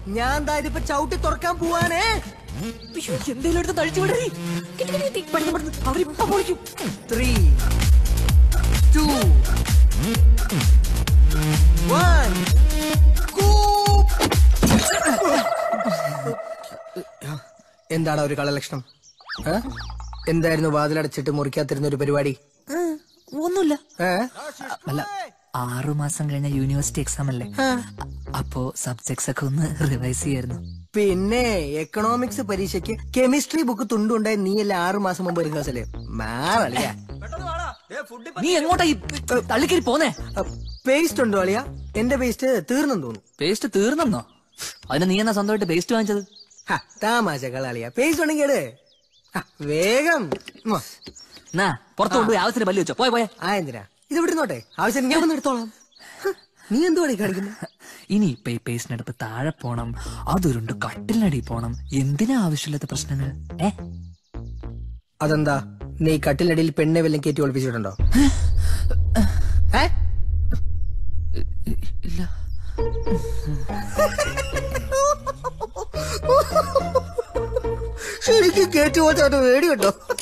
ഞാൻ ദാ ഇതിപ്പോ ചവിട്ടി തുറക്കാൻ പോവാനേ എന്തേലും എടുത്ത് തഴിച്ചു വിടറി അവരിപ്പൊ പൊളിക്കും ത്രീ ടു വൺ എന്താടാ ഒരു കളലക്ഷണം ഏ? എന്തായിരുന്നു വാതിലടച്ചിട്ട് മുറിക്കാത്തിരുന്ന ഒരു പരിപാടി ഒന്നുമില്ല ഏ? അല്ല ആറു മാസം കഴിഞ്ഞ യൂണിവേഴ്സിറ്റി എക്സാം അല്ലേ അ- അപ്പോ സബ്ജക്ട്സ് ഒക്കെ ഒന്ന് റിവൈസ് ചെയ്യായിരുന്നു പിന്നെ എക്കണോമിക്സ് പരീക്ഷയ്ക്ക് കെമിസ്ട്രി ബുക്ക് തുണ്ടുണ്ടായി നീയല്ലേ ആറു മാസം മുമ്പ് റിഹേഴ്സല് മാറളിയാ നീ എങ്ങോട്ടാ ഈ തള്ളിക്കരി പോന്നേ പേസ്റ്റ് ഉണ്ടോ അളിയ എന്റെ പേസ്റ്റ് തീർന്നെന്ന് തോന്നുന്നു പേസ്റ്റ് തീർന്നെന്നോ അതിന് നീ എന്നാ സ്വന്തമായിട്ട് പേസ്റ്റ് വാങ്ങിച്ചത് ഹ, താമാശകൾ അളിയ പേസ്റ്റ് ഉണ്ടെങ്കിൽ എട്. ഹ, വേഗം ഉം. എന്നാ പുറത്തു കൊണ്ടുപോയി ആവശ്യത്തിന് പല്ലി വെച്ചോ പോയ പോയെ ആ എന്തിനാ ഇത് വിടുന്നോട്ടെ ആവശ്യം ഞാൻ വന്ന് എടുത്തോളാം ഹ, നീ എന്തുവാടി കാണിക്കുന്നത് ഇനി ഇപ്പൊ ഈ പേസ്റ്റിനടുത്ത് താഴെ പോണം അതൊരുണ്ട് കട്ടിലിനടി പോണം എന്തിനാ ആവശ്യമില്ലാത്ത പ്രശ്നങ്ങൾ ഏ അതെന്താ നീ കട്ടിലടിയിൽ പെണ്ണെ വല്ലതും കയറ്റി ഒളിപ്പിച്ചിട്ടുണ്ടോ ഏ? ഇല്ല ശരിക്കും കയറ്റി പോച്ചാട്ട് പേടിയുണ്ടോ